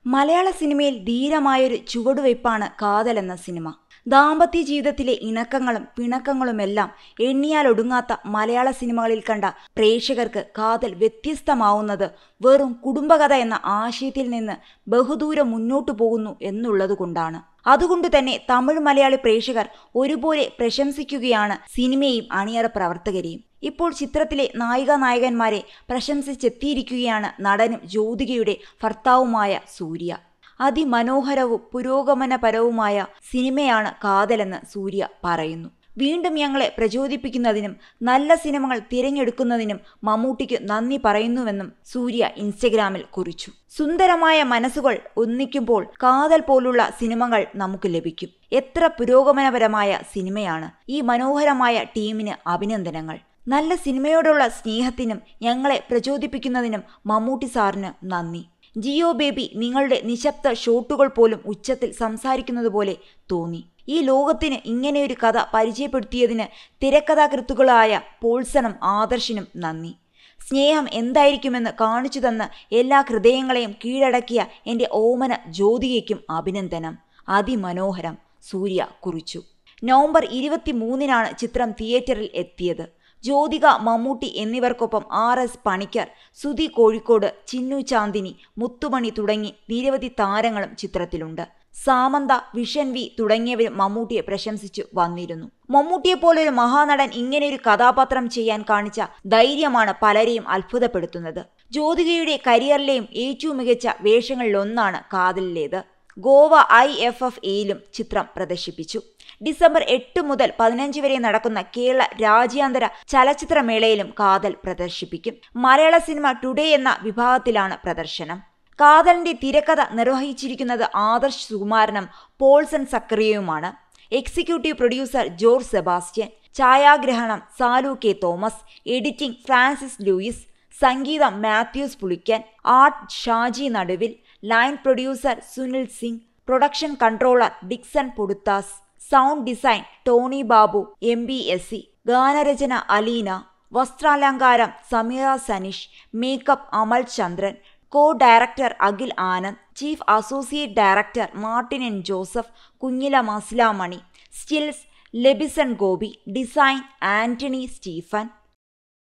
മലയാള സിനിമയിൽ ധീരമായൊരു ചുവടുവയ്പ്പാണ് കാതൽ എന്ന സിനിമ ദാമ്പത്യ ജീവിതത്തിലെ ഇണക്കങ്ങളും പിണക്കങ്ങളുമെല്ലാം എണ്ണിയാലൊടുങ്ങാത്ത മലയാള സിനിമകളിൽ കണ്ട പ്രേക്ഷകർക്ക് കാതൽ വ്യത്യസ്തമാവുന്നത് വെറും കുടുംബകഥ എന്ന ആശയത്തിൽ നിന്ന് ബഹുദൂരം മുന്നോട്ടു പോകുന്നു എന്നുള്ളതുകൊണ്ടാണ് അതുകൊണ്ട് തന്നെ തമിഴ് മലയാളി പ്രേക്ഷകർ ഒരുപോലെ പ്രശംസിക്കുകയാണ് സിനിമയും അണിയറ പ്രവർത്തകരെയും ഇപ്പോൾ ചിത്രത്തിലെ നായിക നായകന്മാരെ പ്രശംസിച്ചെത്തിയിരിക്കുകയാണ് നടനും ജ്യോതികയുടെ ഭർത്താവുമായ സൂര്യ അതിമനോഹരവും പുരോഗമനപരവുമായ സിനിമയാണ് കാതലെന്ന് സൂര്യ പറയുന്നു വീണ്ടും ഞങ്ങളെ പ്രചോദിപ്പിക്കുന്നതിനും നല്ല സിനിമകൾ തിരഞ്ഞെടുക്കുന്നതിനും മമ്മൂട്ടിക്ക് നന്ദി പറയുന്നുവെന്നും സൂര്യ ഇൻസ്റ്റഗ്രാമിൽ കുറിച്ചു സുന്ദരമായ മനസ്സുകൾ ഒന്നിക്കുമ്പോൾ കാതൽ പോലുള്ള സിനിമകൾ നമുക്ക് ലഭിക്കും എത്ര പുരോഗമനപരമായ സിനിമയാണ് ഈ മനോഹരമായ ടീമിന് അഭിനന്ദനങ്ങൾ നല്ല സിനിമയോടുള്ള സ്നേഹത്തിനും ഞങ്ങളെ പ്രചോദിപ്പിക്കുന്നതിനും മമ്മൂട്ടി സാറിന് നന്ദി ജിയോ ബേബി നിങ്ങളുടെ നിശബ്ദ ഷോട്ടുകൾ പോലും ഉച്ചത്തിൽ സംസാരിക്കുന്നത് പോലെ തോന്നി ഈ ലോകത്തിന് ഇങ്ങനെയൊരു കഥ പരിചയപ്പെടുത്തിയതിന് തിരക്കഥാകൃത്തുക്കളായ പോൾസണും ആദർശിനും നന്ദി സ്നേഹം എന്തായിരിക്കുമെന്ന് കാണിച്ചു തന്ന് എല്ലാ ഹൃദയങ്ങളെയും കീഴടക്കിയ എൻ്റെ ഓമന ജ്യോതികയ്ക്കും അഭിനന്ദനം അതിമനോഹരം സൂര്യ കുറിച്ചു നവംബർ ഇരുപത്തിമൂന്നിനാണ് ചിത്രം തിയേറ്ററിൽ എത്തിയത് ജ്യോതിക മമ്മൂട്ടി എന്നിവർക്കൊപ്പം ആർ എസ് പണിക്കർ സുധി കോഴിക്കോട് ചിന്നു ചാന്ദിനി മുത്തുമണി തുടങ്ങി നിരവധി താരങ്ങളും ചിത്രത്തിലുണ്ട് സാമന്ത വിഷൻ വി തുടങ്ങിയവരും മമ്മൂട്ടിയെ പ്രശംസിച്ചു വന്നിരുന്നു മമ്മൂട്ടിയെ പോലൊരു മഹാനടൻ ഇങ്ങനെയൊരു കഥാപാത്രം ചെയ്യാൻ കാണിച്ച ധൈര്യമാണ് പലരെയും അത്ഭുതപ്പെടുത്തുന്നത് ജ്യോതികയുടെ കരിയറിലെയും ഏറ്റവും മികച്ച വേഷങ്ങളിലൊന്നാണ് കാതലിലേത് ഗോവ ഐ എഫ് എഫ് എയിലും ചിത്രം പ്രദർശിപ്പിച്ചു ഡിസംബർ എട്ട് മുതൽ പതിനഞ്ച് വരെ നടക്കുന്ന കേരള രാജ്യാന്തര ചലച്ചിത്രമേളയിലും കാതൽ പ്രദർശിപ്പിക്കും മലയാള സിനിമ ടുഡേ എന്ന വിഭാഗത്തിലാണ് പ്രദർശനം കാതലിന്റെ തിരക്കഥ നിർവഹിച്ചിരിക്കുന്നത് ആദർശ് സുകുമാരനും പോൾസൺ സക്രിയയുമാണ് എക്സിക്യൂട്ടീവ് പ്രൊഡ്യൂസർ ജോർജ് സെബാസ്റ്റ്യൻ ഛായാഗ്രഹണം സാലു കെ തോമസ് എഡിറ്റിംഗ് ഫ്രാൻസിസ് ലൂയിസ് സംഗീതം Mathews Pulikkan art Shaji Naduvil line producer Sunil Singh production controller Dixon Poduthas sound design Tony Babu M B S C ഗാനരചന അലീന വസ്ത്രാലങ്കാരം Sameera Sanish makeup Amal Chandran co director Akhil Anand chief associate director Martin N Joseph Kunjila Masilamani stills Lebison Gopi design Antony Stephen